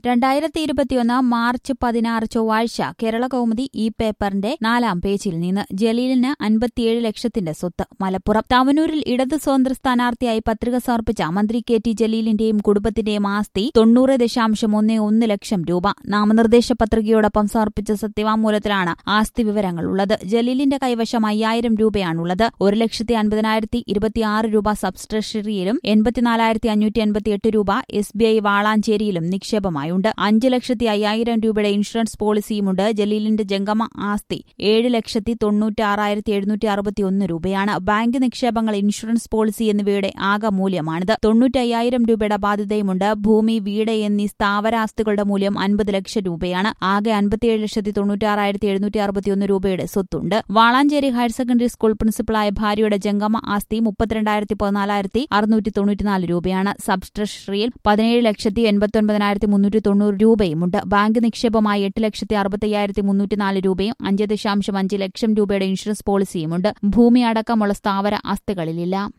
രണ്ടായിരത്തി ഇരുപത്തിയൊന്ന് മാർച്ച് പതിനാറ് ചൊവ്വാഴ്ച കേരള കൗമുദി ഈ പേപ്പറിന്റെ നാലാം പേജിൽ നിന്ന് ജലീലിന് അൻപത്തിയേഴ് ലക്ഷത്തിന്റെ സ്വത്ത് മലപ്പുറം തവനൂരിൽ ഇടത് സ്വതന്ത്ര സ്ഥാനാർത്ഥിയായി പത്രിക സമർപ്പിച്ച മന്ത്രി കെ ടി ജലീലിന്റെയും കുടുംബത്തിന്റെയും ആസ്തി തൊണ്ണൂറ് ദശാംശം ഒന്ന് ഒന്ന് ലക്ഷം രൂപ നാമനിർദ്ദേശ പത്രികയോടൊപ്പം സമർപ്പിച്ച സത്യവാങ്മൂലത്തിലാണ് ആസ്തി വിവരങ്ങൾ ഉള്ളത് ജലീലിന്റെ കൈവശം അയ്യായിരം രൂപയാണുള്ളത് ഒരു ലക്ഷത്തി അൻപതിനായിരത്തി ഇരുപത്തിയാറ് രൂപ സബ് ട്രഷറിയിലും എൺപത്തിനാലായിരത്തി അഞ്ഞൂറ്റി എൺപത്തിയെട്ട് രൂപ എസ് ബി ഐ വാളാഞ്ചേരിയിലും നിക്ഷേപമായുണ്ട് അഞ്ച് ലക്ഷത്തി അയ്യായിരം രൂപയുടെ ഇൻഷുറൻസ് പോളിസിയുമുണ്ട് ജലീലിന്റെ ജംഗമ ആസ്തി ഏഴ് ലക്ഷത്തി തൊണ്ണൂറ്റി ആറായിരത്തി എഴുന്നൂറ്റി അറുപത്തി ഒന്ന് രൂപയാണ് ബാങ്ക് നിക്ഷേപങ്ങൾ ഇൻഷുറൻസ് പോളിസി എന്നിവയുടെ ആകെ മൂല്യമാണിത് തൊണ്ണൂറ്റി അയ്യായിരം രൂപയുടെ ബാധ്യതയുമുണ്ട് ഭൂമി വീട് എന്നീ സ്ഥാവരാസ്തികളുടെ മൂല്യം അൻപത് ലക്ഷം രൂപയാണ് ആകെ അൻപത്തിയേഴ് ലക്ഷത്തി തൊണ്ണൂറ്റി ആറായിരത്തി എഴുന്നൂറ്റി അറുപത്തിയൊന്ന് രൂപയുടെ സ്വത്തുണ്ട് വാളാഞ്ചേരി ഹയർ സെക്കൻഡറി സ്കൂൾ പ്രിൻസിപ്പളായ ഭാര്യയുടെ ജംഗമ ആസ്തി മുപ്പത്തിരണ്ടായിരത്തി പതിനാലായിരത്തി അറുന്നൂറ്റി തൊണ്ണൂറ്റിനാല് രൂപയാണ് സബ് ട്രഷറിയിൽ പതിനേഴ് ലക്ഷത്തി എൺപത്തൊൻപതിനായിരത്തി മുന്നൂറ്റി തൊണ്ണൂറ് രൂപയുമുണ്ട് ബാങ്ക് നിക്ഷേപമായി എട്ട് ലക്ഷത്തി അറുപത്തയ്യായിരത്തി മുന്നൂറ്റിനാല് രൂപയും അഞ്ച് ദശാംശം അഞ്ച് ലക്ഷം രൂപയുടെ ഇൻഷുറൻസ് പോളിസിയുമുണ്ട് ഭൂമി അടക്കമുള്ള സ്ഥാവര ആസ്തികളിലില്ല